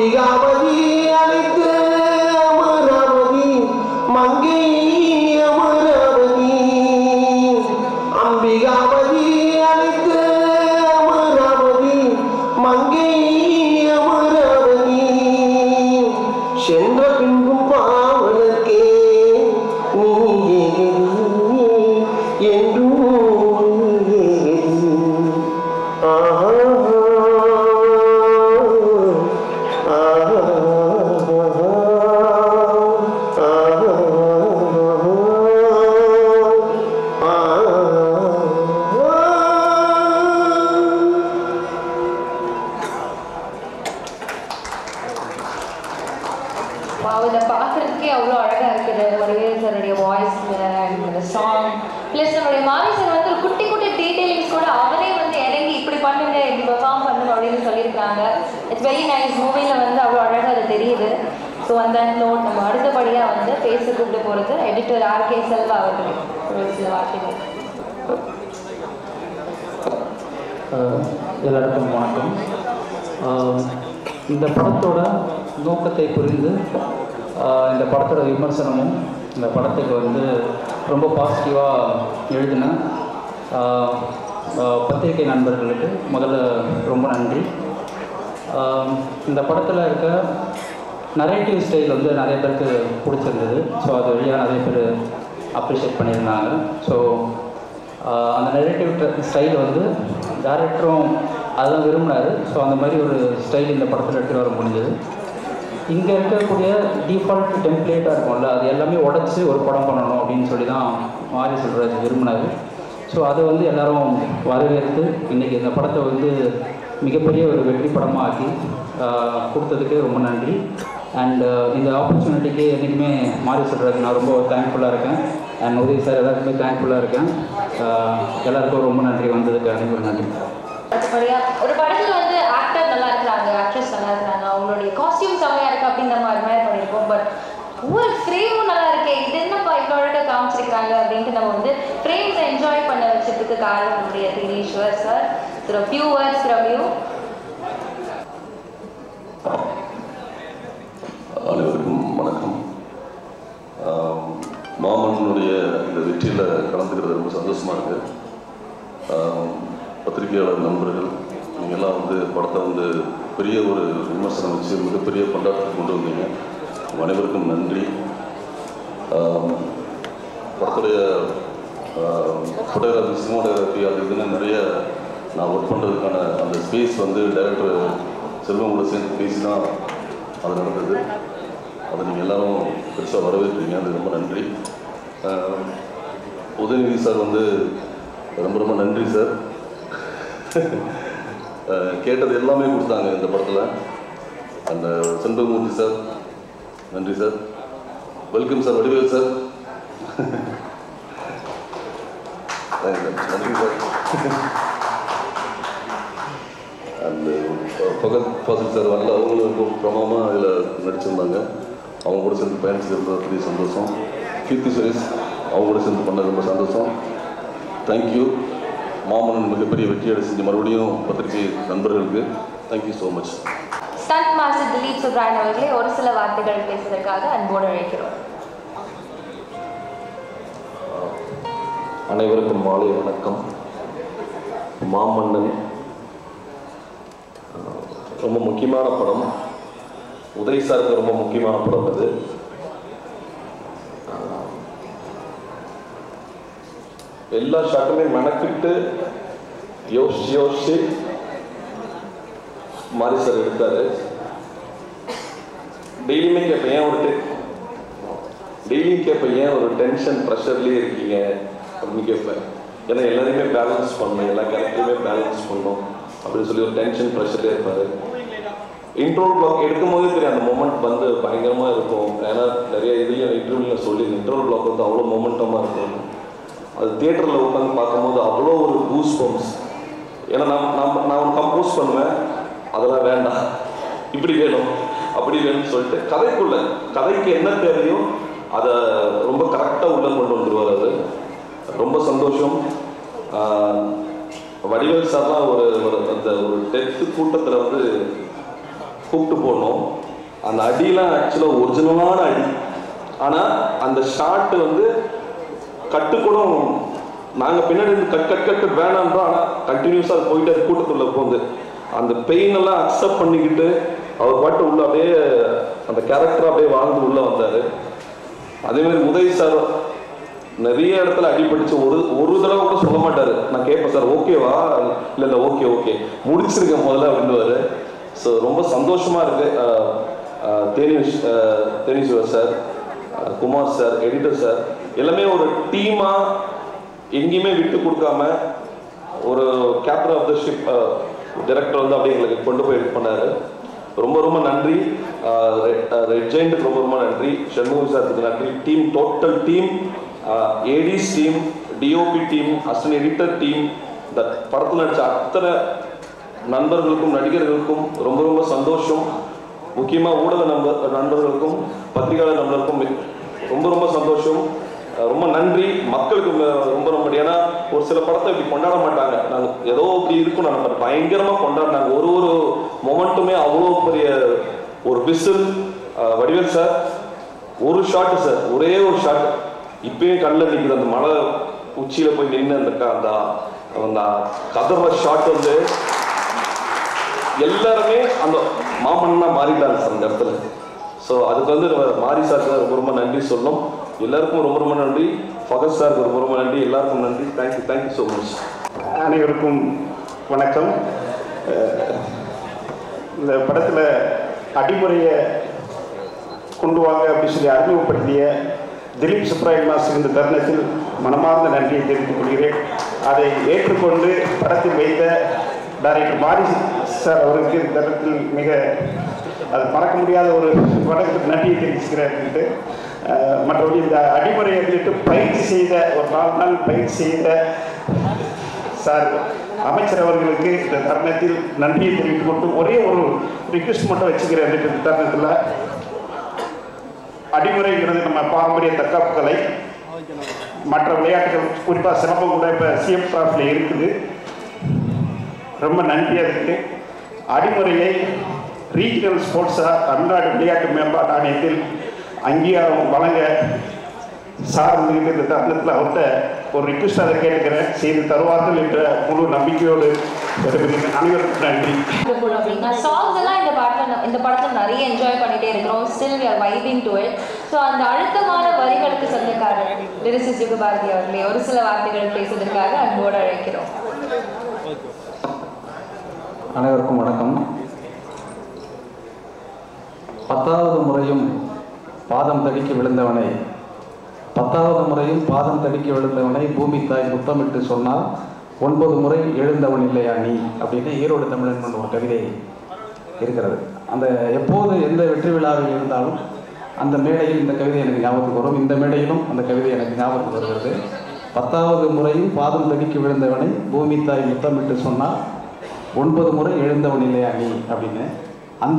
அம்பிகாவதி அழைத்து அமராவதி மங்கை அமராவதி அம்பிகாவதி அழைத்து அமராவதி மங்கை அமராவதி சென்ற பின்பும் பாவலர்க்கே நீ ஏகதி என்றும் நீ ஏகதி ஆஹா இதை பார்க்கறதுக்கே அவ்வளோ அழகாக இருக்குது வடிவேல் சாருடைய வாய்ஸ் இந்த சாங் ப்ளஸ் நம்மளுடைய மாரி சார் வந்து ஒரு குட்டி குட்டி டீடைலிங்ஸ் கூட அவரே வந்து இறங்கி இப்படி பண்ணுங்க இப்படி பெர்ஃபார்ம் பண்ணணும் அப்படின்னு சொல்லியிருக்காங்க இட்ஸ் வெரி நைஸ் மூவியில் வந்து அவ்வளோ அழகாக அது தெரியுது ஸோ அந்த நோட் நம்ம அடுத்தபடியாக வந்து பேச கூப்பிட்டு போகிறது எடிட்டர் ஆர் கே செல்வா அவர்கள் ஒரு சில வார்த்தைகள் அஹ் எல்லாருக்கும் வணக்கம் அஹ் இந்த படத்தோட நோக்கத்தை புரிந்து அஹ் இந்த படத்தோட விமர்சனமும் இந்த படத்துக்கு வந்து ரொம்ப பாசிட்டிவாக எழுதின அஹ் அஹ் பத்திரிகை நண்பர்களுக்கு முதல்ல ரொம்ப நன்றி அஹ் இந்த படத்தில் இருக்க நரேட்டிவ் ஸ்டைல் வந்து நிறைய பேருக்கு பிடிச்சிருந்தது ஸோ அது வழியாக நிறைய பேர் அப்ரிஷியேட் பண்ணியிருந்தாங்க ஸோ ஆஹ் அந்த நெரேட்டிவ் ஸ்டைல் வந்து டேரக்டரும் அதுதான் விரும்பினார் ஸோ அந்த மாதிரி ஒரு ஸ்டைல் இந்த படத்தில் எடுத்துகிட்டு வர முடிஞ்சது இங்கே இருக்கக்கூடிய டிஃபால்ட் டெம்ப்ளேட்டாக இருக்கும்ல அது எல்லாமே உடச்சி ஒரு படம் பண்ணணும் அப்படின்னு சொல்லி தான் மாரி சொல்கிறது விரும்பினார் ஸோ அதை வந்து எல்லாரும் வரவேற்று இன்றைக்கி இந்த படத்தை வந்து மிகப்பெரிய ஒரு வெற்றி படமாக ஆக்கி ஆஹ் கொடுத்ததுக்கு ரொம்ப நன்றி அண்ட் இந்த ஆப்பர்ச்சுனிட்டிக்கு என்றைக்குமே மாறி சொல்கிறதுக்கு நான் ரொம்ப தேங்க்ஃபுல்லாக இருக்கேன் அண்ட் உதவி சார் எல்லாருக்குமே தேங்க்ஃபுல்லாக இருக்கேன் ஆஹ் எல்லாருக்கும் ரொம்ப நன்றி வந்ததுக்கு அனைவரும் நன்றி அடுத்தபடியா ஒரு படத்துல வந்து ஆக்டர் நல்லா இருக்கிறாங்க ஆக்ட்ரஸ் நல்லா இருக்கிறாங்க அவங்களுடைய காஸ்டியூம் செம்மையா இருக்கு அப்படின்னு நம்ம அட்மையர் பண்ணியிருப்போம் பட் ஒவ்வொரு ஃப்ரேமும் நல்லா இருக்கே இது என்னப்பா இவ்வளோ அழகாக காமிச்சிருக்காங்க அப்படின்ட்டு நம்ம வந்து ஃப்ரேம்ஸை என்ஜாய் பண்ண வச்சதுக்கு காரணம் நம்முடைய தினேஸ்வர் சார் திரு ஃபியூ வேர்ட்ஸ் ஃப்ரம் யூ அனைவருக்கும் வணக்கம் ஆம், மாமன்னனுடைய இந்த வெற்றியில் கலந்துக்கிறது ரொம்ப சந்தோஷமாக இருக்குது பத்திரிகையாளர் நண்பர்கள் நீங்கள்லாம் வந்து படத்தை வந்து பெரிய ஒரு விமர்சனம் வச்சு மிகப்பெரிய கொண்டாட்டத்துக்கு கொண்டு வந்தீங்க உங்க அனைவருக்கும் நன்றி ஆம், படத்துடைய ஃபோட்டோகிராஃபி சினிமாட்டோகிராஃபி அது இதுன்னு நிறைய நான் ஒர்க் பண்ணுறதுக்கான அந்த ஸ்பேஸ் வந்து டைரக்டர் செல்வம் கூட சேர்ந்து பேசி தான் அது நடந்தது அதை நீங்கள் எல்லாரும் பெருசாக வரவேற்கிறீங்க அது ரொம்ப நன்றி ஆஹ், உதயநிதி சார் வந்து ரொம்ப ரொம்ப நன்றி சார் ஆஹ், கேட்டது எல்லாமே கொடுத்தாங்க இந்த படத்தில் அந்த செண்பகமூர்த்தி சார் நன்றி sir welcome sir Vadivel sir Thank you, sir. நன்றி சார் அந்த பகத் ஃபாசில் சார் வரல அவங்களும் ரொம்ப பிரமாமாக இதில் நடிச்சிருந்தாங்க அவங்க கூட சேர்ந்து பயணிச்சிருந்தது பெரிய சந்தோஷம் கீர்த்தி சுரேஷ் அவங்க கூட சேர்ந்து பண்ணது ரொம்ப சந்தோஷம் தேங்க்யூ மாமன்னன் மிகப்பெரிய வெற்றியடை செஞ்சு மறுபடியும் பத்திரிகை நண்பர்களுக்கு thank you so much stunt master Dhilip Subbarayan அவர்களே ஒரு சில வார்த்தைகள் பேசுவதற்காக அன்போடு அழைக்கிறோம் அனைவருக்கும் மாலை வணக்கம் மாமன்னன் அஹ், ரொம்ப முக்கியமான படம் உதய் சாருக்கு ரொம்ப முக்கியமான படம் இது அஹ், எல்லா ஷாட்டுமே மெனக்கிட்டு யோசிச்சு யோசிச்சு மாரி சார் எடுத்தாரு டெய்லியுமே கேட்பேன் ஏன் ஒரு டெ- டெய்லியும் கேட்பேன் ஏன் ஒரு டென்ஷன் ப்ரெஷர்லேயே இருக்கீங்க அப்படின்னு கேட்பேன் ஏன்னா எல்லாரையுமே பேலன்ஸ் பண்ணணும் எல்லா கேரக்டரையுமே பேலன்ஸ் பண்ணணும் அப்படின்னு சொல்லி ஒரு டென்ஷன் ப்ரெஷர்லேயே இருப்பார் இன்ட்ரோல் பிளாக் எடுக்கும் போதே தெரியும் அந்த மொமெண்ட் வந்து பயங்கரமாக இருக்கும் ஏன்னா நிறைய இதுலேயும் இன்டர்வியூவில் சொல்லி இன்ட்ரோல் பிளாக் வந்து அவ்வளோ மொமெண்டமாக இருக்கும் அது தியேட்டரில் உட்காந்து பார்க்கும்போது அவ்வளோ ஒரு பூஸ் பம்ப்ஸ் ஏன்னா நான் நான் நான் ஒன்று கம்போஸ் பண்ணுவேன் அதெல்லாம் வேண்டாம் இப்படி வேணும் அப்படி வேணும்னு சொல்லிட்டு கதைக்குள்ள கதைக்கு என்ன தேவையோ அதை ரொம்ப கரெக்டாக உள்ள கொண்டு வந்துருவார் அது ரொம்ப சந்தோஷம் ஆஹ் வடிவேல் சார்லாம் ஒரு ஒரு அந்த ஒரு டெத்து கூட்டத்தில் வந்து கூப்பிட்டு போனோம் அந்த அடியெலாம் ஆக்சுவலாக ஒரிஜினலான அடி ஆனால் அந்த ஷாட் வந்து கட்டு கூட நாங்கள் பின்னாடி இருந்து கட் கட் கட் கட் வேணான்றோம் ஆனால் கண்டினியூஸாக அது போயிட்டு அது கூட்டத்துள்ள போகுது அந்த பெயின் எல்லாம் அக்செப்ட் பண்ணிக்கிட்டு அவர் பாட்டு உள்ள அப்படியே அந்த கேரக்டர் அப்படியே வாழ்ந்து உள்ள வந்தார் அதே மாதிரி உதய் சார் நிறைய இடத்துல அடிபட்டுச்சு ஒரு ஒரு தடவை கூட சொல்ல மாட்டாரு நான் கேட்பேன் சார் ஓகேவா இல்லை இல்லை ஓகே ஓகே முடிச்சிருக்கேன் முதல்ல அப்படின்னுவாரு ஸோ ரொம்ப சந்தோஷமா இருக்கு அஹ், அஹ், தேனீஷ் அஹ், தேனீஸ்வர் சார் அஹ், குமார் சார் எடிட்டர் சார் எல்லாமே ஒரு டீமா எங்கேயுமே விட்டு கொடுக்காம ஒரு captain of the ship director வந்து அப்படியே எங்களுக்கு கொண்டு போய் இது பண்ணாரு ரொம்ப ரொம்ப நன்றி ரெட் ஜெயின்ட்டுக்கு ரொம்ப ரொம்ப நன்றி சண்முகம் சாருக்கு நன்றி team total team ADs team DOP team assistant editor team இந்த படத்தில் நடிச்ச அத்தனை நண்பர்களுக்கும் நடிகர்களுக்கும் ரொம்ப ரொம்ப சந்தோஷம் முக்கியமாக ஊடக நண்பர் நண்பர்களுக்கும் பத்திரிகையாளர் நண்பர்களுக்கும் ரொம்ப ரொம்ப சந்தோஷம் அஹ் ரொம்ப நன்றி மக்களுக்கு ம- ரொம்ப ரொம்ப ஏன்னா ஒரு சில படத்தை இப்படி கொண்டாட மாட்டாங்க நாங்கள் ஏதோ இப்படி இருக்கும் நாங்கள் பயங்கரமாக கொண்டாடினாங்க ஒரு ஒரு மொமெண்ட்டுமே அவ்வளோ பெரிய ஒரு விசில் வடிவேல் சார் ஒரு ஷாட் சார் ஒரே ஒரு ஷாட் இப்பயும் கண்ணில் நிற்கிற அந்த மலை உச்சியில் போய் நின்று அந்த க- அந்த அந்த கதற ஷாட் வந்து எல்லாருமே அந்த மாமன்னா மாறிட்டாங்க சார் அந்த இடத்துல ஸோ அதுக்கு வந்து நம்ம மாரி சாருக்கு ரொம்ப ரொம்ப நன்றி சொல்லணும் எல்லாருக்கும் ரொம்ப ரொம்ப நன்றி ஃபகத் சாருக்கு ரொம்ப ரொம்ப நன்றி எல்லாருக்கும் நன்றி தேங்க்யூ தேங்க்யூ ஸோ மச் அனைவருக்கும் வணக்கம் அஹ் இந்த படத்தில் அடிமுறையை கொண்டு வாங்க அப்படின்னு சொல்லி அறிமுகப்படுத்திய திலீப் சுப்ராயன் மாஸ்டர் இந்த தருணத்தில் மனமார்ந்த நன்றியை தெரிவித்துக் கொள்கிறேன் அதை ஏற்றுக்கொண்டு படத்தில் வைத்த டைரக்டர் மாரி சார் அவருக்கு இந்த தருணத்தில் மிக அது மறக்க முடியாத ஒரு வணக்கத்துக்கு நன்றியை தெரிவிச்சுக்கிறேன் அஹ் மற்றபடி இந்த அடிமுறையை வந்துட்டு பயிற்சி செய்த ஒரு நாலு நாள் பயிற்சி செய்த சார் அமைச்சர் அவர்களுக்கு இந்த தருணத்தில் நன்றியை தெரிவித்துக் கொண்டு ஒரே ஒரு ரிக்வெஸ்ட் மட்டும் வச்சுக்கிறேன் இந்த தருணத்தில் அடிமுறைங்கிறது நம்ம பாரம்பரிய தற்காப்பு கலை மற்ற விளையாட்டுகள் குறிப்பாக சிலம்பம் கூட இப்போ சிஎம் டிராஃபில் இருக்குது ரொம்ப நன்றியாக இருக்குது அடிமுறையை ரீஜனல் ஸ்போர்ட்ஸாக தமிழ்நாடு விளையாட்டு மேம்பாட்டு ஆணையத்தில் அங்கீகாரம் வழங்க சார்ந்து இந்த தருணத்தில் அவர்கிட்ட ஒரு ரிக்வெஸ்ட் அதை கேட்கிறேன் செய்து தருவார்கள் என்ற முழு நம்பிக்கையோடு விரும்புகிறேன் அனைவருக்கும் நன்றி Wonderful அப்படின்னா சாங்ஸ் எல்லாம் இந்த பாட்டில் இந்த படத்தில் நிறைய என்ஜாய் பண்ணிட்டே இருக்கிறோம் still we are vibing to it so அந்த அழுத்தமான வரிகளுக்கு சொந்தக்காரர் லிரிசிஸ் யுகபாரதி அவர்களே ஒரு சில வார்த்தைகள் பேசுவதற்காக அன்போடு அழைக்கிறோம் அனைவருக்கும் வணக்கம் பத்தாவது முறையும் பாதம் தடிக்க விழுந்தவனை பத்தாவது முறையும் பாதம் தடிக்க விழுந்தவனை பூமி தாய் முத்தமிட்டு சொன்னால் ஒன்பது முறை எழுந்தவன் இல்லையா நீ அப்படின்னு ஈரோடு தமிழன் ஒரு கவிதை இருக்கிறது அந்த எப்போது எந்த வெற்றி விழாவில் இருந்தாலும் அந்த மேடையில் இந்த கவிதை எனக்கு ஞாபகத்துக்கு வரும் இந்த மேடையிலும் அந்த கவிதை எனக்கு ஞாபகத்துக்கு வருகிறது பத்தாவது முறையும் பாதம் தடிக்க விழுந்தவனை பூமி தாய் முத்தமிட்டு சொன்னால் ஒன்பது முறை எழுந்தவன் இல்லையா நீ அப்படின்னு அந்த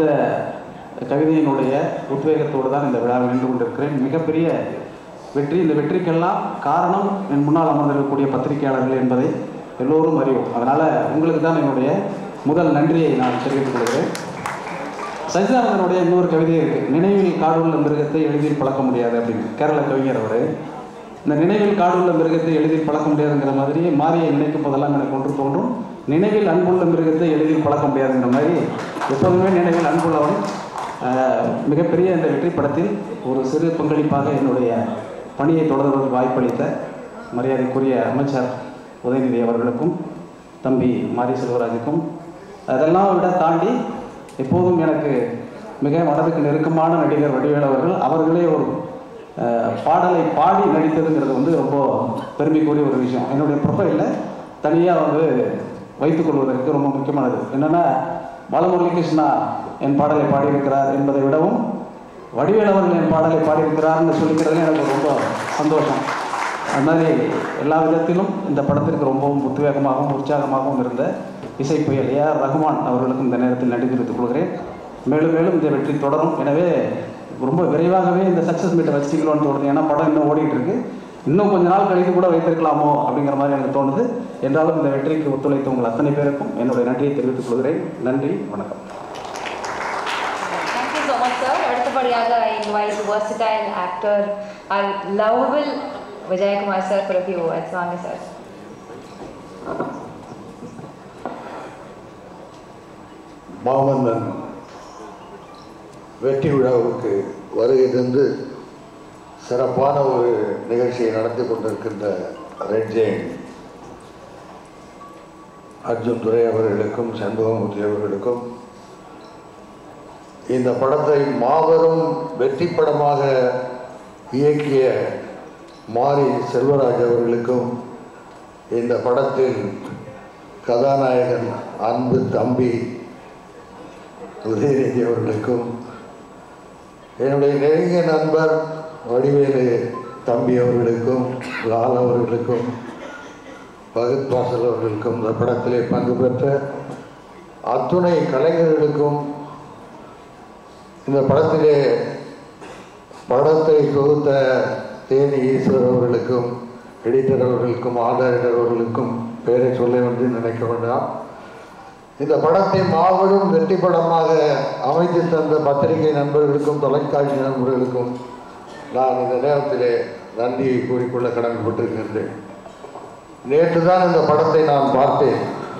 கவிதையினுடைய உத்வேகத்தோடு தான் இந்த விழாவில் நின்று கொண்டிருக்கிறேன் மிகப்பெரிய வெற்றி இந்த வெற்றிக்கெல்லாம் காரணம் என் முன்னால் அமர்ந்திருக்கக்கூடிய பத்திரிகையாளர்கள் என்பதை எல்லோரும் அறிவோம் அதனால் உங்களுக்கு தான் என்னுடைய முதல் நன்றியை நான் தெரிவித்துக் கொள்கிறேன் சச்சிதானந்தனுடைய இன்னொரு கவிதை இருக்கு நினைவில் காடுள்ள மிருகத்தை எளிதில் பழக்க முடியாது அப்படின்னு கேரள கவிஞர் அவர் இந்த நினைவில் காடுள்ள மிருகத்தை எளிதில் பழக்க முடியாதுங்கிற மாதிரி மாரியை நினைக்கும் போதெல்லாம் எனக்கு ஒன்று தோன்றும் நினைவில் அன்புள்ள மிருகத்தை எளிதில் பழக்க முடியாதுங்கிற மாதிரி எப்போதுமே நினைவில் அன்புள்ளவன் ஆஹ், மிகப்பெரிய இந்த வெற்றி படத்தில் ஒரு சிறு பங்களிப்பாக என்னுடைய பணியை தொடர்வதற்கு வாய்ப்பளித்த மரியாதைக்குரிய அமைச்சர் உதயநிதி அவர்களுக்கும் தம்பி மாரி செல்வராஜுக்கும் அதெல்லாம் விட தாண்டி எப்போதும் எனக்கு மிக மனதுக்கு நெருக்கமான நடிகர் வடிவேல் அவர்கள் அவர்களே ஒரு அஹ், பாடலை பாடி நடித்ததுங்கிறது வந்து ரொம்ப பெருமைக்குரிய ஒரு விஷயம் என்னுடைய ப்ரொஃபைலில் தனியாக வந்து வைத்துக்கொள்வதற்கு ரொம்ப முக்கியமானது என்னென்னா பாலமுரளி கிருஷ்ணா என் பாடலை பாடியிருக்கிறார் என்பதை விடவும் வடிவேல் அவர்கள் என் பாடலை பாடியிருக்கிறார்னு சொல்லிக்கிறதுல எனக்கு ரொம்ப சந்தோஷம் அது மாதிரி எல்லா விதத்திலும் இந்த படத்திற்கு ரொம்பவும் உத்வேகமாகவும் உற்சாகமாகவும் இருந்த இசை புயல் ஏஆர் ரகுமான் அவர்களுக்கும் இந்த நேரத்தில் நன்றி தெரிவித்துக் கொள்கிறேன் மேலும் மேலும் இந்த வெற்றி தொடரும் எனவே ரொம்ப விரைவாகவே இந்த சக்ஸஸ் மீட்டை வச்சிக்கலாம்னு தோணுது ஏன்னா படம் இன்னும் ஓடிட்டு இருக்கு இன்னும் கொஞ்ச நாள் கழித்து கூட வைத்திருக்கலாமோ அப்படிங்கிற மாதிரி எனக்கு தோணுது என்றாலும் இந்த வெற்றிக்கு ஒத்துழைத்த உங்கள் அத்தனை பேருக்கும் என்னுடைய நன்றியை தெரிவித்துக் கொள்கிறேன் நன்றி வணக்கம் அடுத்தபடியாக I invite versatile actor our lovable Vijayakumar sir for a few words வாங்க சார் மாமன்னன் வெற்றி விழாவுக்கு வருகை தந்து சிறப்பான ஒரு நிகழ்ச்சியை நடத்தி கொண்டிருக்கின்ற ரெட் ஜெயின் அர்ஜுன் துரை அவர்களுக்கும் சண்முகமூர்த்தி அவர்களுக்கும் இந்த படத்தை மாபெரும் வெற்றி படமாக இயக்கிய மாரி செல்வராஜ் அவர்களுக்கும் இந்த படத்தில் கதாநாயகன் அன்பு தம்பி உதயநிதி அவர்களுக்கும் என்னுடைய நெருங்கிய நண்பர் வடிவேலு தம்பி அவர்களுக்கும் லால் அவர்களுக்கும் பகத் வாசல் அவர்களுக்கும் இந்த படத்திலே பங்கு பெற்ற அத்துணை கலைஞர்களுக்கும் இந்த படத்திலே படத்தை தொகுத்த தேனி ஈஸ்வர் அவர்களுக்கும் எடிட்டர் அவர்களுக்கும் ஆர்டர் அவர்களுக்கும் பெயரை சொல்ல வேண்டும் நினைக்க வேண்டாம் இந்த படத்தை மாபெரும் வெற்றி படமாக அமைத்து தந்த பத்திரிகை நண்பர்களுக்கும் தொலைக்காட்சி நண்பர்களுக்கும் நான் இந்த நேரத்திலே நன்றியை கூறிக்கொள்ள கடமைப்பட்டிருக்கின்றேன் நேற்று தான் இந்த படத்தை நான் பார்த்தேன்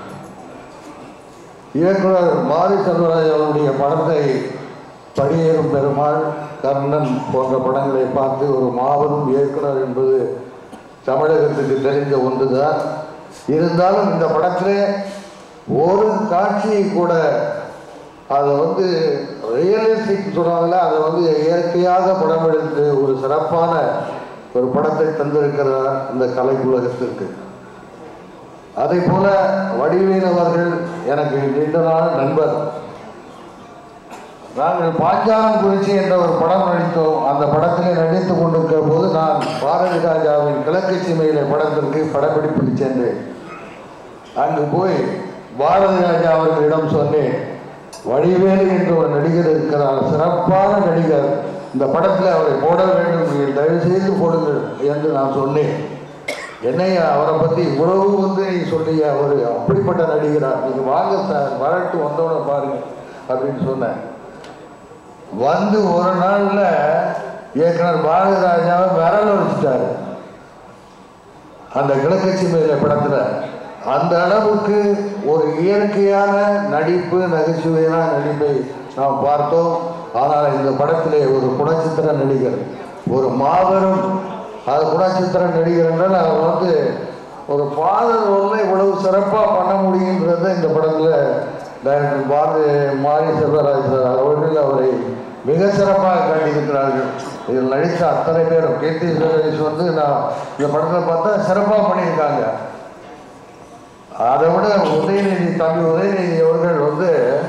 இயக்குனர் மாரி செல்வராஜ் அவருடைய படத்தை படியேறும் பெருமாள் கர்ணன் போன்ற படங்களை பார்த்து ஒரு மாபெரும் இயக்குனர் என்பது தமிழகத்துக்கு தெரிந்த ஒன்றுதான் இருந்தாலும் இந்த படத்திலே ஒரு காட்சியை கூட அதை வந்து ரியலிஸ்டிக் சொன்னாங்களே அதை வந்து இயற்கையாக படம் எடுத்து ஒரு சிறப்பான ஒரு படத்தை தந்திருக்கிறார் இந்த கலை உலகத்திற்கு அதே போல வடிவேல் அவர்கள் எனக்கு நீண்ட நாள் நண்பர் நாங்கள் பாஞ்சாலம் குறிச்சி என்ற ஒரு படம் நடித்தோம் அந்த படத்திலே நடித்துக் கொண்டிருக்கிற போது நான் பாரதி ராஜாவின் கிழக்கு சீமையிலே படத்திற்கு படப்பிடிப்புக்கு சென்றேன் அங்கு போய் பாரதி ராஜா அவர்களிடம் சொன்னேன் வடிவேலு என்ற ஒரு நடிகர் இருக்கிறார் சிறப்பான நடிகர் இந்த படத்தில் அவரை போட வேண்டும் நீங்கள் தயவு செய்து போடுங்கள் என்று நான் சொன்னேன் என்னையா அவரை பற்றி இவ்வளவு வந்து நீ சொல்லிய அவர் அப்படிப்பட்ட நடிகரா நீங்கள் வாங்க சார் வரட்டு வந்தோட பாருங்க அப்படின்னு சொன்னேன் வந்து ஒரு நாள்ல இயக்குனர் பாரதி ராஜாவை விரல் வச்சுட்டாரு அந்த கிழக்கட்சி மேல படத்துல அந்த அளவுக்கு ஒரு இயற்கையான நடிப்பு நகைச்சுவையான நடிப்பை நாம் பார்த்தோம் ஆனால் இந்த படத்திலே ஒரு குணச்சித்திர நடிகர் ஒரு மாபெரும் அது குணச்சித்திர நடிகர் என்றால் அவர் வந்து ஒரு ஃபாதர் ரோலில் இவ்வளவு சிறப்பாக பண்ண முடியுன்றதை இந்த படத்தில் டைரக்டர் பாரதி மாரி செல்வராஜ் சார் அவர்கள் அவரை மிக சிறப்பாக காட்டியிருக்கிறார்கள் இதில் நடித்த அத்தனை பேரும் கீர்த்தி சுரேஷ் வந்து நான் இந்த படத்தில் பார்த்தா சிறப்பாக பண்ணியிருக்காங்க அதை விட உதயநிதி தம்பி உதயநிதி அவர்கள் வந்து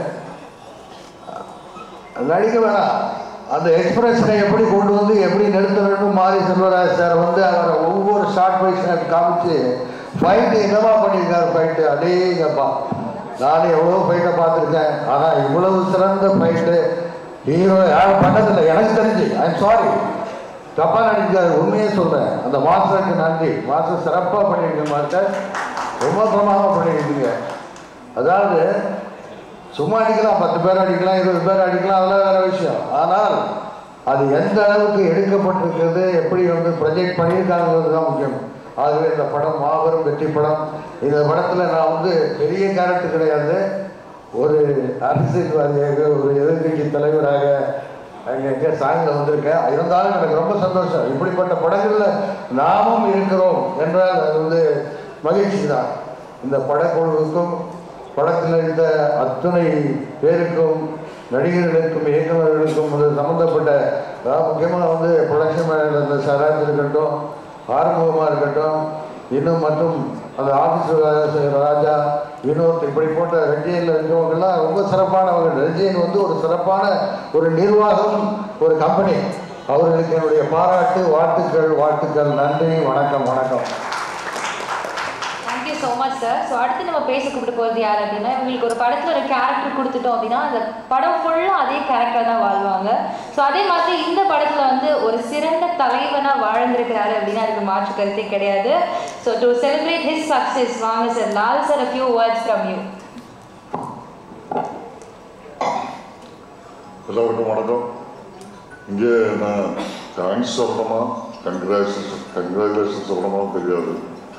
நடிக்க வேணாம் அந்த எக்ஸ்பிரஷனை எப்படி கொண்டு வந்து எப்படி நிறுத்த வேண்டும் மாரி செல்வராஜ் சார் வந்து அவரை ஒவ்வொரு ஷார்ட் பை ஷார்ட் காமிச்சு ஃபைட்டு என்னவா பண்ணியிருக்காரு ஃபைட்டு அடேங்கப்பா நானே எவ்வளோ ஃபைட்டை பார்த்துருக்கேன் ஆனால் இவ்வளவு சிறந்த ஃபைட்டு ஹீரோ யாரும் பண்ணதில்லை எனக்கு தெரிஞ்சு ஐம் சாரி தப்பாக நினைக்காது உண்மையே சொல்கிறேன் அந்த மாஸ்டருக்கு நன்றி மாஸ்டர் சிறப்பாக பண்ணியிருக்க மாஸ்டர் ரொம்ப பிரமாதமாக பண்ணியிருக்கீங்க அதாவது சும்மா அடிக்கலாம் பத்து பேர் அடிக்கலாம் இருபது பேர் அடிக்கலாம் அதெல்லாம் வேற விஷயம் ஆனால் அது எந்த அளவுக்கு எடுக்கப்பட்டிருக்கிறது எப்படி வந்து ப்ரொஜெக்ட் பண்ணியிருக்காங்கிறது தான் முக்கியம் ஆகவே இந்த படம் மாபெரும் வெற்றி படம் இந்த படத்தில் நான் வந்து பெரிய கேரக்டர் கிடையாது ஒரு அரசியல்வாதியாக ஒரு எதிர்கட்சி தலைவராக அங்கே எங்கே சாங்கில் வந்திருக்கேன் இருந்தாலும் எனக்கு ரொம்ப சந்தோஷம் இப்படிப்பட்ட படங்களில் நாமும் இருக்கிறோம் என்றால் அது வந்து மகிழ்ச்சி தான் இந்த படக்குழுவுக்கும் படத்தில் நடித்த அத்தனை பேருக்கும் நடிகர்களுக்கும் இயக்குநர்களுக்கும் அது சம்மந்தப்பட்ட அதாவது முக்கியமாக வந்து ப்ரொடக்ஷன் மேனேஜர் இருந்த சராஜ் இருக்கட்டும் ஆறுமுகமாக இருக்கட்டும் இன்னும் மற்றும் அந்த ஆஃபீஸ் ராஜா வினோத் இப்படி போட்ட ரஜினியில் இருக்கிறவங்கெல்லாம் ரொம்ப சிறப்பானவர்கள் ரஜினி வந்து ஒரு சிறப்பான ஒரு நிர்வாகம் ஒரு கம்பெனி அவர்களுக்கு என்னுடைய பாராட்டு வாழ்த்துக்கள் வாழ்த்துக்கள் நன்றி வணக்கம் வணக்கம் thank you so much sir so அடுத்து நம்ம பேச கூப்பிட்டு போகிறது யார் அப்படின்னா இவங்களுக்கு ஒரு படத்தில் ஒரு கேரக்டர் கொடுத்துட்டோம் அப்படின்னா அந்த படம் ஃபுல்லாக அதே கேரக்டர் தான் வாழ்வாங்க ஸோ அதே மாதிரி இந்த படத்தில் வந்து ஒரு சிறந்த தலைவனாக வாழ்ந்திருக்கிறாரு அப்படின்னா அதுக்கு மாற்று கருத்தே கிடையாது so to celebrate his success வாங்க sir Lal sir a few words from you எல்லோருக்கும் வணக்கம் இங்கே நான் தேங்க்ஸ் சொல்லணுமா கங்க்ராச்சுலேஷன் கங்க்ராச்சுலேஷன் சொல்லணுமா தெரியாது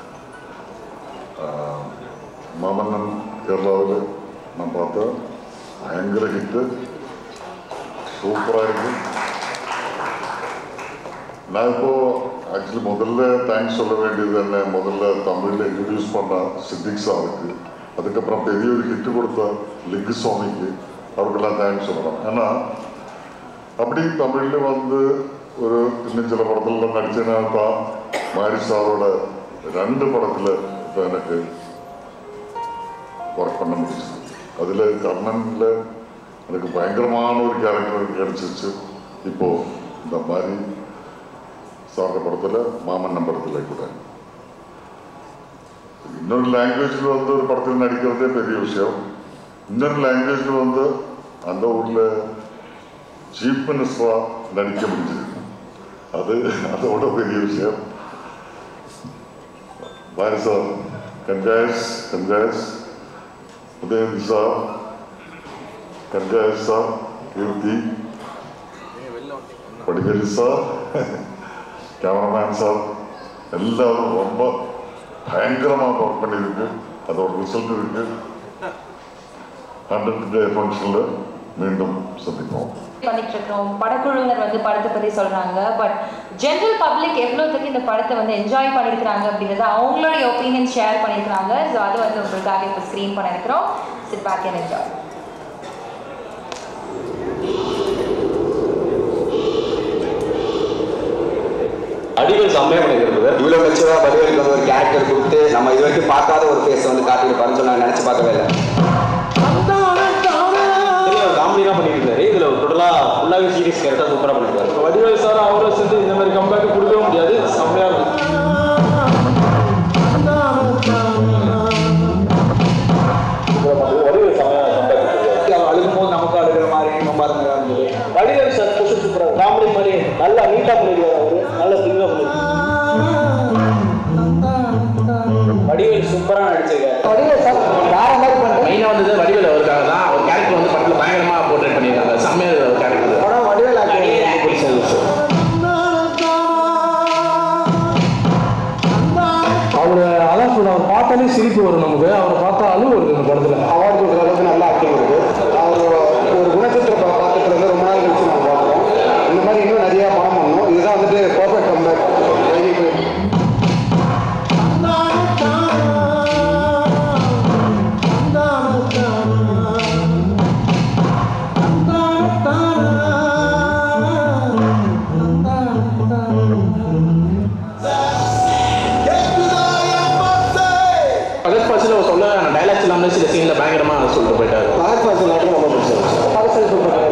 ஆஹ், மாமன்னன் கேரளாவில் நான் பார்த்தேன் பயங்கர ஹிட்டு சூப்பராக இருக்கு நான் இப்போ ஆக்சுவலி முதல்ல தேங்க்ஸ் சொல்ல வேண்டியது என்ன முதல்ல தமிழில் இன்ட்ரடியூஸ் பண்ண சித்திக் சாருக்கு அதுக்கப்புறம் பெரிய ஒரு ஹிட் கொடுத்த லிங்கு சுவாமிக்கு அவருக்கெல்லாம் தேங்க்ஸ் சொல்லணும் ஏன்னா அப்படி தமிழில் வந்து ஒரு இன்னும் சில படத்துல நடிச்சதுனால தான் மாரி சாரோட ரெண்டு படத்தில் இப்போ எனக்கு ஒர்க் பண்ண முடிஞ்சது அதில் கர்ணனில் எனக்கு பயங்கரமான ஒரு கேரக்டர் கிடைச்சிருச்சு இப்போ இந்த மாதிரி சாரோட படத்தில் மாமன்னம் படத்தில் கூட இன்னொரு லாங்குவேஜில் வந்து ஒரு படத்தில் நடிக்கிறதே பெரிய விஷயம் இன்னொரு லாங்குவேஜில் வந்து அந்த ஊரில் சீஃப் மினிஸ்டராக நடிக்க முடிஞ்சது அது அதோட பெரிய விஷயம் பாரு sir congrats congrats Udhayanidhi sir congrats sir Keerthy Vadivelu sir cameraman sir எல்லாரும் ரொம்ப பயங்கரமாக ஒர்க் பண்ணியிருக்கு அதோட ரிசல்ட் இருக்கு ஹண்ட்ரட் டே ஃபங்க்ஷனில் மீண்டும் சந்திப்போம் பண்ணிட்டு இருக்கிறோம் படக்குழுவினர் வந்து படத்தை பத்தி சொல்றாங்க பட் ஜென்ரல் பப்ளிக் எவ்வளவுக்கு இந்த படத்தை வந்து என்ஜாய் பண்ணிருக்காங்க அப்படிங்கறத அவங்களுடைய ஒப்பீனியன் ஷேர் பண்ணிருக்காங்க ஸோ அது வந்து உங்களுக்காக இப்போ ஸ்க்ரீன் பண்ணிருக்கிறோம் சிட் பேக் அண்ட் என்ஜாய் அடிகள் செம்மையா பண்ணிக்கிறது இவ்வளோ மெச்சுவராக வடிவேலுக்கு வந்து ஒரு கேரக்டர் கொடுத்து நம்ம இது வரைக்கும் பார்க்காத ஒரு ஃபேஸ் வந்து காட்டியிருப்பாருன்னு சொல்லி நான் நினச்சி பார்க்கவே இல்லை காமெடிலாம் பண்ணிட்டு இருந்தாரு இதுல டோட்டலா ஃபுல்லாவே சீரியஸ் கேரக்டர் சூப்பரா பண்ணிருக்காரு வடிவேல் சார் அவரும் சேர்ந்து இந்த மாதிரி கம்பேக் கொடுக்கவே முடியாது செம்மையா இருக்கும் வடிவேல் செம்மையா கம்பேக் அவன் அழுகும்போது நமக்கு அழுகிற மாதிரி ரொம்ப அருமையாக இருந்தது வடிவேல் சார் புஷ் சூப்பரா காமெடி மாதிரி நல்லா நீட்டா பண்ணிருக்காரு அவரு நல்ல தெளிவா பண்ணிருக்காரு வடிவேல் சூப்பரா நடிச்சிருக்காரு வடிவேல் சார் வேற மாதிரி பண்ணுறது மெயினாக வந்தது வடிவேல் அவருக்காக தான் அவர் கேரக்டர் வந்து படத்தில் பயங்கரமாக போர்ட்ரேட் பண்ணியிருக்காங்க செம்மையாக ஒரு கேரக்டர் படம் வடிவேல் ஆக்டிங் பிடிச்சது அவர் அதான் சொல்ல அவர் பார்த்தாலே சிரிப்பு வரும் நமக்கு அவரை பார்த்தா அழுவு வருது இந்த படத்தில் அவார்டு கொடுக்குற அளவுக்கு நல்ல ஆக்டிங் இருக்கு அவர் ஒரு குணச்சித்திர படம் பார்த்துட்டு இருந்து ரொம்ப நாள் கழிச்சு நம்ம பார்க்குறோம் இந்த மாதிரி இன்னும் நிறைய படம் பண்ணணும் இதுதான் வந்துட்டு பர்ஃபெக்ட் கம்பேக் பகத் பாசில் அவர் சொல்ல டைலாக்ஸ் இல்லாமல் சில சீனில் பயங்கரமாக சொல்லிட்டு போயிட்டாரு பகத் பாசல் ஆட்டம் ரொம்ப பிடிச்சது பகத் சூப்பர்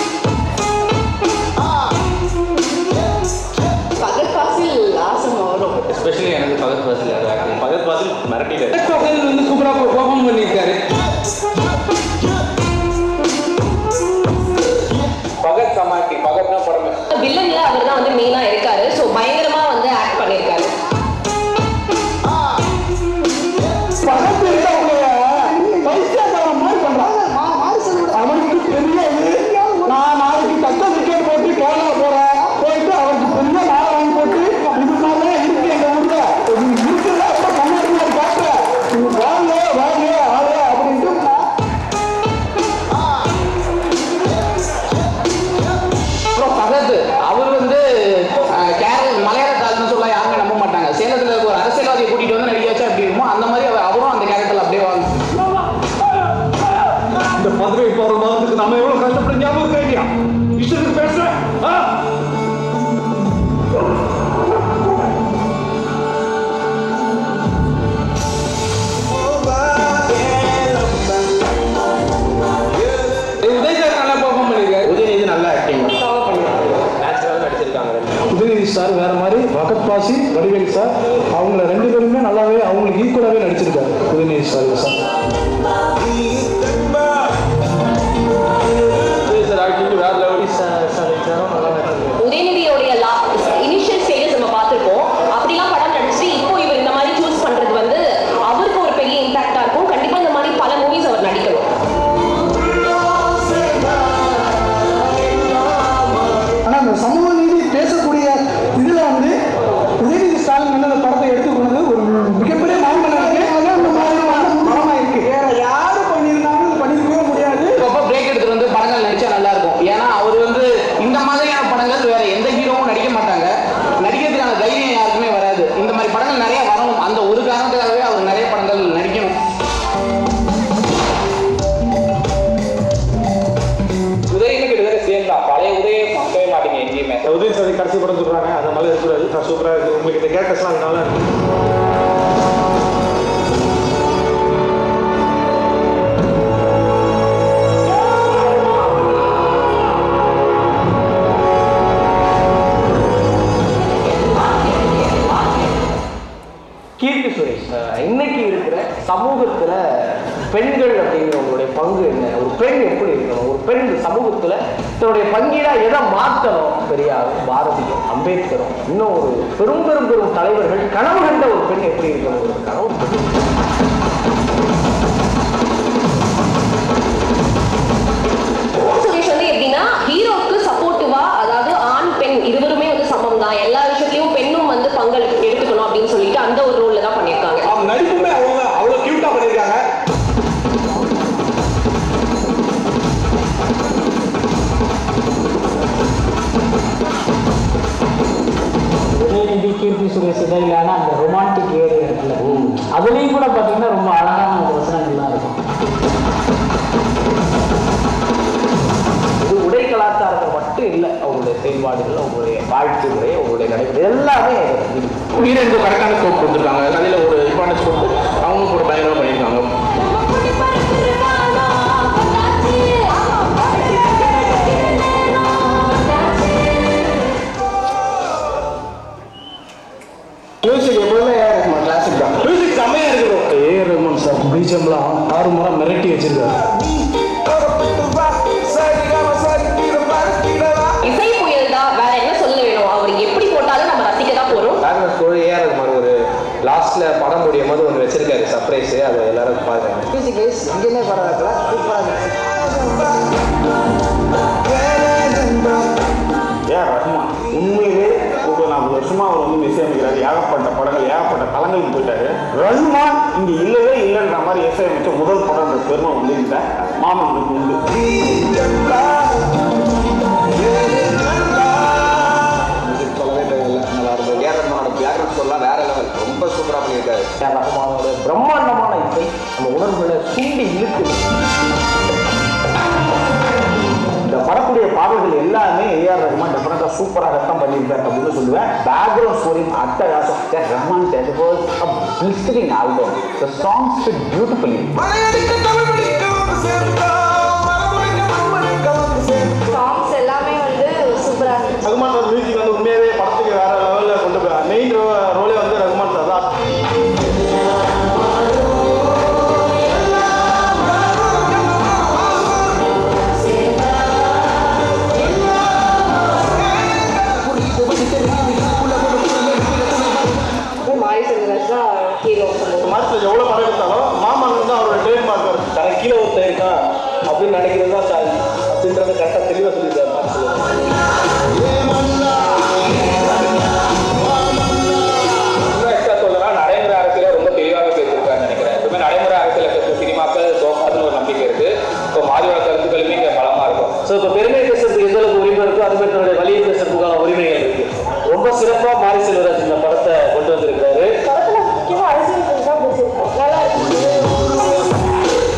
பகத் பாசில் ஆசம் வரும் எஸ்பெஷலி எனக்கு பகத் பாசில் ஆக்டிங் பகத் பாசில் மிரட்டிட்டாரு வந்து சூப்பராக பெர்ஃபார்ம் பண்ணியிருக்காரு பகத் சமாட்டி பகத்னா படமே வில்லன்ல அவர் தான் வந்து மெயினா இருக்காரு ஸோ பயங்கரமா வந்து ஆக்ட் பண்ணியிருக்காரு அவனுக்கு தெரியாது நான் நாளைக்கு தக்க டிக்கெட் போட்டு கேரளா போறேன் போயிட்டு அவருக்கு பெரிய நாள் வாங்கி போட்டு இது மாதிரிலாம் இருக்கு எங்க ஊர்ல இது இருக்குல்ல அப்ப கண்ணாடி மாதிரி காட்டுறேன் இது வாங்க வாங்க ஆளு அப்படின்ட்டு அப்புறம் பகத் அவர் வந்து அஹ், கேரள மலையாள தாழ்னு சொல்ல யாருமே நம்ப மாட்டாங்க சேலத்தில் இருக்க ஒரு அரசியல்வாதியை கூட்டிட்டு வந்து நடிக்க வச்சா எப்படி இருக்குமோ அந்த மாதிரி அவர் அவரும் அந்த கேரக்டர்ல அப்படியே வாழ்ந்து இந்த மதுரை போற மாதத்துக்கு நாம எவ்வளவு கஷ்டப்பட்டு ஞாபகம் இருக்கா இல்லையா இஷ்டத்துக்கு பேசுறேன் ஆ? உதய் சார் நல்லா பெர்ஃபார்ம் பண்ணியிருக்காரு உதயநிதி நல்ல ஆக்டிங் நேச்சுரலாக நடிச்சிருக்காங்க உதயநிதி சார் வேற மாதிரி பகத் பாசி வடிவேல் சார் அவங்கள ரெண்டு பேருமே நல்லாவே அவங்களுக்கு ஈக்குவலாகவே நடிச்சிருக்காரு Udhayanidhi sir sir sir acting வேற லெவல் உதயநிதியோடைய இனிஷியல் ஸ்டேஜஸ் நம்ம பார்த்துருக்கோம் அப்படிலாம் படம் நடிச்சு இப்போ இவர் இந்த மாதிரி சூஸ் பண்றது வந்து அவருக்கு ஒரு பெரிய இம்பாக்டா இருக்கும் கண்டிப்பா இந்த மாதிரி பல மூவிஸ் அவர் நடிக்கணும் ஆனா உதவி சாதி கடைசி படம் சொல்கிறாங்க அந்த மாதிரி இருக்கக்கூடாது சூப்பராக இருக்குது உங்களுக்கு இந்த கேரக்டர்ஸ்லாம் நல்லா இருக்கு கீர்த்தி சுரேஷ் அஹ் இன்னைக்கு இருக்கிற சமூகத்துல பெண்கள் அப்படிங்கிறவங்களுடைய பங்கு என்ன ஒரு பெண் எப்படி இருக்கணும் ஒரு பெண் இந்த சமூகத்துல தன்னுடைய பங்கீடா எதை மாற்றணும் பெரியாரும் பாரதியும் அம்பேத்கரும் இன்னும் ஒரு பெரும் பெரும் பெரும் தலைவர்கள் கனவு கண்ட ஒரு பெண் எப்படி இருக்கணும் ஒரு கனவு சுரேஷ் வந்து எப்படின்னா ஹீரோக்கு சப்போர்ட்டிவா அதாவது ஆண் பெண் இருவருமே வந்து சமம் தான் எல்லா விஷயத்திலயும் பெண்ணும் வந்து பங்களிப்பு எடுத்துக்கணும் அப்படின்னு சொல்லிட்டு அந்த ஒரு ரோல்ல தான் பண்ணியிருக்காங்க அவங்க நடிப்புமே அவங்க அவ்வளோ க்யூட்டாக பண்ணியிருக்காங்க உதயநிதி கீர்த்தி சுரேஷ் இடையிலான அந்த ரொமான்டிக் ஏரியா இருக்குல்ல அதுலேயும் கூட பார்த்தீங்கன்னா ரொம்ப அழகான ஒரு வசனங்கள்லாம் இருக்கும் இது உடை கலாச்சாரத்தை மட்டும் இல்லை அவங்களுடைய செயல்பாடுகள் அவங்களுடைய வாழ்க்கை முறை அவங்களுடைய நடைமுறை எல்லாமே உயிரெண்டு கரெக்டான ஸ்கோப் கொடுத்துருக்காங்க அதில் ஒரு இம்பார்ட்டன்ஸ் கொடுத்து அவங்களுக்கு ஒரு பயங்கரமாக பண்ணியிருக்காங்க மியூசிக் எப்போதுமே ஏஆர் ரஹ்மான் கிளாசிக் தான் மியூசிக் செம்மையாக இருக்குது ஏஆர் ரஹ்மான் சார் பிஜிஎம்லாம் ஆறு முறை மிரட்டி வச்சிருக்காரு இசை புயல் தான் வேற என்ன சொல்ல வேணும் அவர் எப்படி போட்டாலும் நம்ம ரசிக்க தான் போறோம் பேக்ரவுண்ட் ஸ்கோர் ஏஆர் ரஹ்மான் ஒரு லாஸ்ட்ல படம் முடியும் போது ஒன்று வச்சிருக்காரு சர்ப்ரைஸ் அதை எல்லாரும் பாருங்க மியூசிக் வைஸ் எங்கேயுமே பரவாயில்ல சூப்பராக ஏன் ரஹ்மான் உண்மையிலே ஒரு நாற்பது வருஷமா அவர் வந்து இசையமைக்கிறார் ஏகப்பட்ட படங்கள் ஏகப்பட்ட தளங்களுக்கு போயிட்டாரு ரஹ்மான் இங்க இல்லவே இல்லைன்ற மாதிரி இசையமைச்ச முதல் படம்ன்ற பெருமை வந்து இந்த மாமனுக்கு உண்டு மியூசிக் சொல்லவே தேவையில்லை நல்லா இருக்கும் ஏஆர் ரஹ்மானோட பேக்ரவுண்ட் ஸ்கோர்லாம் வேற லெவல் ரொம்ப சூப்பராக பண்ணியிருக்காரு ஏஆர் ரஹ்மானோட பிரம்மாண்டமான இசை நம்ம உணர்வுகளை சுண்டி இழுக்குது இந்த படக்கூடிய பாடல்கள் எல்லாமே ஏஆர் ரஹ்மான் டெஃபினட்டாக சூப்பராக ரத்தம் பண்ணியிருக்காரு அப்படின்னு சொல்லுவேன் பேக்ரவுண்ட் ஸ்கோரிங் அட்டகாசம் AR Rahman that was a blistering album the songs fit beautifully songs எல்லாமே வந்து சூப்பராக இருந்துச்சு ரகுமான் சார் மியூசிக் வந்து உண்மையாகவே படத்துக்கு வேற லெவலில் கொண்டு போய் மெயின் ரோலே வந்து ரகுமான் சார் தான் மாரி செல்வராஜ் தான் ஹீரோ மாஸ்டர் எவ்வளோ படம் எடுத்தாலும் மாமன் வந்து அவரோட ட்ரேட் மார்க் வரும் தனக்கு கீழே ஒருத்தன் இருக்கான் அப்படின்னு நினைக்கிறது தான் சாதி அப்படின்றத கரெக்டாக தெளிவாக சொல்லியிருக்காரு மாஸ்டர் இன்னும் எக்ஸ்ட்ரா சொல்லலாம் நடைமுறை அரசியல ரொம்ப தெளிவாக பேசியிருக்காருன்னு நினைக்கிறேன் எப்பவுமே நடைமுறை அரசியல பேசுற சினிமாக்கள் தோக்காதுன்னு ஒரு நம்பிக்கை இருக்கு இப்போ மாதிரியோட கருத்துக்களுமே இங்கே பலமா இருக்கும் ஸோ இப்போ பெருமை பேசுறதுக்கு எந்த அளவுக்கு உரிமை இருக்கோ அது மாதிரி தன்னுடைய வழியை பேசுறதுக்கான உரிமைகள் இருக்கு ரொம்ப சிறப்பாக மாரி செல்வராஜ் இந்த படத்தை கொண்டு வந்திருக்காரு படத்தில் முக்கியமாக அரசியல் பற்றி தான் பேசியிருக்கோம் நல்லா இருக்கு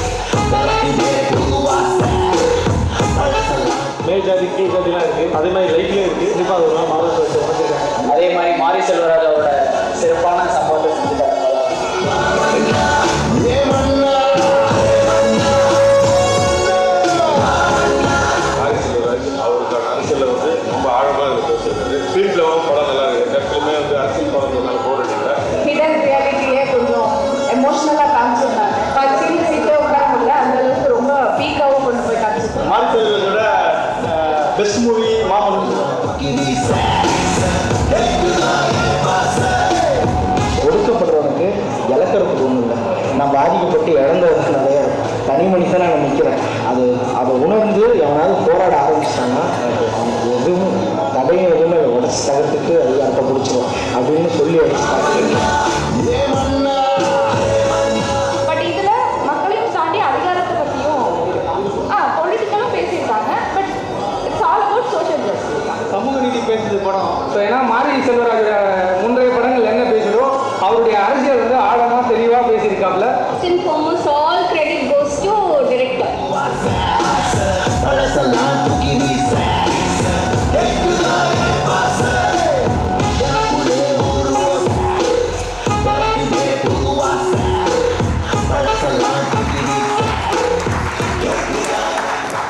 மேல் ஜாதி கீழ் ஜாதிலாம் இருக்குது அதே மாதிரி லைட்லேயும் இருக்குது கண்டிப்பாக அது ஒரு நாள் மாதம் வந்திருக்காங்க அதே மாதிரி மாரி செல்வராஜ் அவரோட சிறப்பான சம்பவத்தை செஞ்சுட்டாங்க ஆரி செல்வராஜ் அவருக்கான அரசியலில் வந்து ரொம்ப ஆழமாக இருக்கு பேசுறது ஸ்பீட் லெவலும் படம் நல்லா இருக்கு எந்த இடத்துலையுமே வந்து அரசியல் படம் சொன்னாலும் போர் அடிக்கல ஹிடன் ரியாலிட்டியே கொஞ்சம் எமோஷ்னலாக காமிச்சிருந்தாங்க கட்சியில் சீட்டே உட்கார முடியல அந்த அளவுக்கு ரொம்ப பீக்காகவும் கொண்டு போய் காமிச்சிருந்தாங்க மாரி செல்வராஜோட பெஸ்ட் மூவி மாமன் ஒடுக்கப்படுறவனுக்கு இழக்கிறதுக்கு ஒன்றும் இல்லை நான் பாதிக்கப்பட்டு இழந்தவனுக்கு நிறைய இருக்கு. தனி மனுஷனா நான் நிற்கிறேன் அது அதை உணர்ந்து எவனாவது போராட ஆரம்பிச்சிட்டான்னா எனக்கு அவனுக்கு எதுவும் தடையும் எதுவுமே அதை உடச்சு தகர்த்துட்டு அதிகாரத்தை பிடிச்சிரும் அப்படின்னு சொல்லி வச்சுட்டாங்க பட் இதில் மக்களையும் தாண்டி அதிகாரத்தை பற்றியும் ஆ பொலிட்டிக்கலும் பேசியிருக்காங்க but it's all about social justice தான் சமூக நீதி பேசுறது படம் ஸோ ஏன்னா மாரி செல்வராஜோட